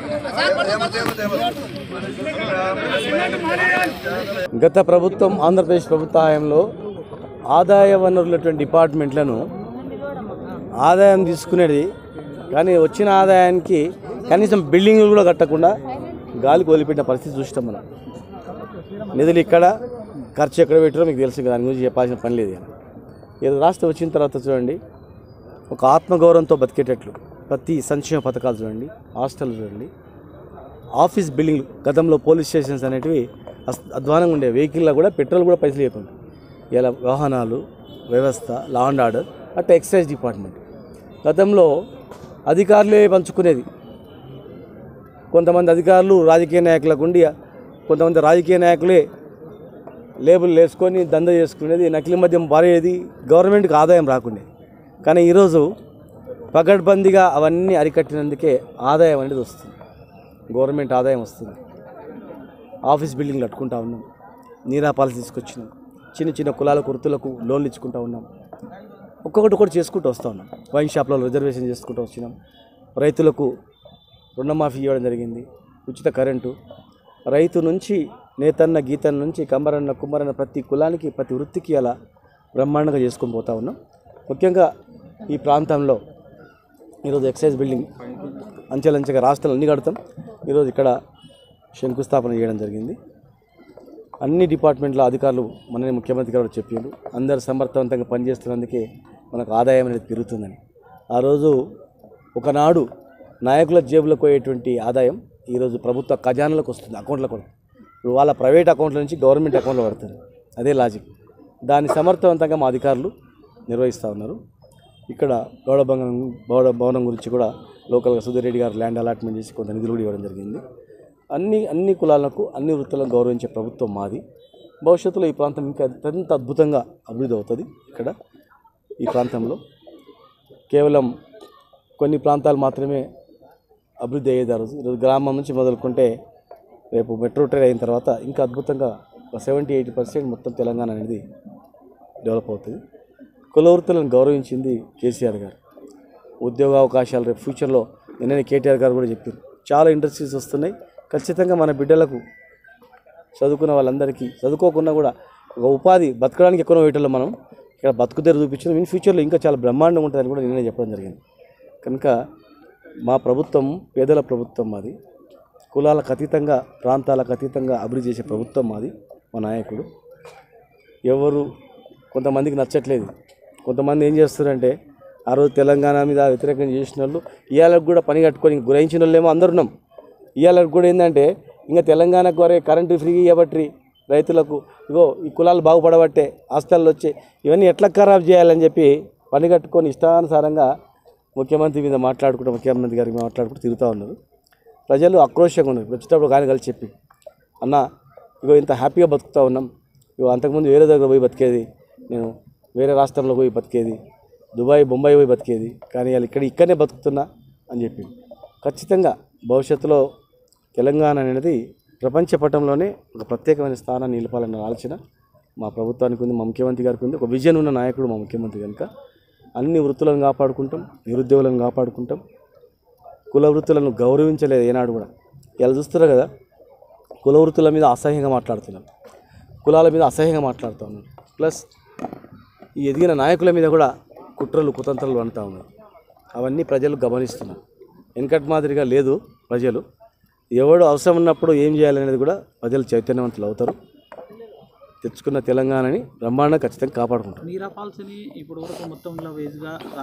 గత ప్రభుత్వం ఆంధ్రప్రదేశ్ ప్రభుత్వ హయాంలో ఆదాయ వనరులటువంటి డిపార్ట్మెంట్లను ఆదాయం తీసుకునేది కానీ వచ్చిన ఆదాయానికి కనీసం బిల్డింగ్లు కూడా కట్టకుండా గాలికి వదిలిపెట్టిన పరిస్థితి చూస్తాం మనం నిధులు ఇక్కడ ఖర్చు ఎక్కడ పెట్టారో మీకు తెలుసు కదా, దాని గురించి చెప్పాల్సిన పని లేదు ఇక. ఏదో రాష్ట్రం వచ్చిన తర్వాత చూడండి ఒక ఆత్మగౌరవంతో బతికేటట్లు ప్రతి సంక్షేమ పథకాలు చూడండి హాస్టల్ చూడండి ఆఫీస్ బిల్డింగ్లు గతంలో పోలీస్ స్టేషన్స్ అనేటివి అస్- అధ్వానంగా ఉండే వెహికల్లో కూడా పెట్రోల్ కూడా పైసలు లేకుండా ఇలా వాహనాలు వ్యవస్థ లా అండ్ ఆర్డర్ అట్లా ఎక్సైజ్ డిపార్ట్మెంట్ గతంలో అధికారులే పంచుకునేది కొంతమంది అధికారులు రాజకీయ నాయకులకు ఉండి కొంతమంది రాజకీయ నాయకులే లేబుల్ వేసుకొని దంద చేసుకునేది నకిలీ మద్యం పారేది గవర్నమెంట్కి ఆదాయం రాకుండే కానీ ఈరోజు పకడ్బందీగా అవన్నీ అరికట్టినందుకే ఆదాయం అనేది వస్తుంది గవర్నమెంట్ ఆదాయం వస్తుంది ఆఫీస్ బిల్డింగ్లు కట్టుకుంటా ఉన్నాం నీరా పాలసీ తీసుకొచ్చినాం చిన్న చిన్న కులాల కుర్తులకు లోన్లు ఇచ్చుకుంటా ఉన్నాం ఒక్కొక్కటి ఒకటి చేసుకుంటూ వస్తూ ఉన్నాం వైన్ షాప్లలో రిజర్వేషన్ చేసుకుంటూ వచ్చినాం రైతులకు రుణమాఫీ ఇవ్వడం జరిగింది ఉచిత కరెంటు రైతు నుంచి నేతన్న గీతన్న నుంచి కంబరన్న కుమ్మరన్న ప్రతి కులానికి ప్రతి వృత్తికి అలా బ్రహ్మాండంగా చేసుకొని పోతా ఉన్నాం ముఖ్యంగా ఈ ప్రాంతంలో ఈరోజు ఎక్సైజ్ బిల్డింగ్ అంచెలంచెగా రాష్ట్రాలు అన్ని కడతాం ఈరోజు ఇక్కడ శంకుస్థాపన చేయడం జరిగింది అన్ని డిపార్ట్మెంట్ల అధికారులు మనని ముఖ్యమంత్రి గారు చెప్పారు అందరు సమర్థవంతంగా పనిచేస్తున్నందుకే మనకు ఆదాయం అనేది పెరుగుతుందని ఆ రోజు ఒకనాడు నాయకుల జేబులకు పోయేటువంటి ఆదాయం ఈరోజు ప్రభుత్వ ఖజానాలకు వస్తుంది అకౌంట్లో కూడా ఇప్పుడు వాళ్ళ ప్రైవేట్ అకౌంట్ల నుంచి గవర్నమెంట్ అకౌంట్లో పడుతుంది అదే లాజిక్ దాన్ని సమర్థవంతంగా మా అధికారులు నిర్వహిస్తూ ఉన్నారు ఇక్కడ గౌడ భవనం గౌడ భవనం గురించి కూడా లోకల్గా సుధీర్ రెడ్డి గారు ల్యాండ్ అలాట్మెంట్ చేసి కొంత నిధులు కూడా ఇవ్వడం జరిగింది అన్ని అన్ని కులాలకు అన్ని వృత్తులను గౌరవించే ప్రభుత్వం మాది భవిష్యత్తులో ఈ ప్రాంతం ఇంకా అత్యంత అద్భుతంగా అభివృద్ధి అవుతుంది ఇక్కడ ఈ ప్రాంతంలో కేవలం కొన్ని ప్రాంతాలు మాత్రమే అభివృద్ధి అయ్యేది ఆ రోజు ఈరోజు గ్రామం నుంచి మొదలుకుంటే రేపు మెట్రో ట్రైన్ అయిన తర్వాత ఇంకా అద్భుతంగా సెవెంటీ ఎయిటీ పర్సెంట్ మొత్తం తెలంగాణ అనేది డెవలప్ అవుతుంది కుల వృత్తులను గౌరవించింది కేసీఆర్ గారు ఉద్యోగ అవకాశాలు రేపు ఫ్యూచర్లో నిన్ననే కేటీఆర్ గారు కూడా చెప్పారు చాలా ఇండస్ట్రీస్ వస్తున్నాయి ఖచ్చితంగా మన బిడ్డలకు చదువుకున్న వాళ్ళందరికీ చదువుకోకుండా కూడా ఒక ఉపాధి బతకడానికి ఎక్కువ వేయటంలో మనం ఇక్కడ బతుకుదేరు చూపించడం ఇన్ ఫ్యూచర్లో ఇంకా చాలా బ్రహ్మాండంగా ఉంటుందని కూడా నిన్నే చెప్పడం జరిగింది కనుక మా ప్రభుత్వం పేదల ప్రభుత్వం మాది కులాలకు అతీతంగా ప్రాంతాలకు అతీతంగా అభివృద్ధి చేసే ప్రభుత్వం మాది మా నాయకుడు ఎవరు కొంతమందికి నచ్చట్లేదు కొంతమంది ఏం చేస్తారంటే ఆ రోజు తెలంగాణ మీద వ్యతిరేకం చేసిన వాళ్ళు ఇవాళకు కూడా పని కట్టుకొని గురించిన వాళ్ళేమో అందరున్నాం ఇవాళకు కూడా ఏంటంటే ఇంకా తెలంగాణకు వరే కరెంటు ఫ్రీ ఇవ్వబట్టి రైతులకు ఇగో ఈ కులాలు బాగుపడబట్టే హాస్టల్లో వచ్చి ఇవన్నీ ఎట్లా ఖరాబ్ చేయాలని చెప్పి పని కట్టుకొని ఇష్టానుసారంగా ముఖ్యమంత్రి మీద మాట్లాడుకుంటూ ముఖ్యమంత్రి గారికి మాట్లాడుకుంటూ తిరుగుతూ ఉన్నారు ప్రజలు ఆక్రోషంగా ఉన్నారు ఇప్పుడు వచ్చేటప్పుడు కానీ కలిసి చెప్పి అన్న ఇగో ఇంత హ్యాపీగా బతుకుతూ ఉన్నాం ఇగో అంతకుముందు వేరే దగ్గర పోయి బతికేది నేను వేరే రాష్ట్రంలో పోయి బతికేది దుబాయ్ బొంబాయి పోయి బతికేది కానీ వాళ్ళు ఇక్కడ ఇక్కడనే బతుకుతున్నా అని చెప్పి ఖచ్చితంగా భవిష్యత్తులో తెలంగాణ అనేది ప్రపంచ పటంలోనే ఒక ప్రత్యేకమైన స్థానాన్ని నిలపాలన్న ఆలోచన మా ప్రభుత్వానికి ఉంది మా ముఖ్యమంత్రి గారికి ఉంది ఒక విజన్ ఉన్న నాయకుడు మా ముఖ్యమంత్రి కనుక అన్ని వృత్తులను కాపాడుకుంటాం నిరుద్యోగులను కాపాడుకుంటాం కుల వృత్తులను గౌరవించలేదు ఏనాడు కూడా ఇలా చూస్తున్నారు కదా కుల వృత్తుల మీద అసహ్యంగా మాట్లాడుతున్నారు కులాల మీద అసహ్యంగా మాట్లాడుతూ ఉన్నారు ప్లస్ ఈ ఎదిగిన నాయకుల మీద కూడా కుట్రలు కుతంత్రాలు అంటూ ఉన్నారు అవన్నీ ప్రజలు గమనిస్తున్నారు వెనకటి మాదిరిగా లేదు ప్రజలు ఎవడు అవసరం ఉన్నప్పుడు ఏం చేయాలనేది కూడా ప్రజలు చైతన్యవంతులు అవుతారు తెచ్చుకున్న తెలంగాణని బ్రహ్మాండంగా ఖచ్చితంగా కాపాడుకుంటారు నీరా పాలసీని ఇప్పుడు వరకు మొత్తంలో వేజ్గా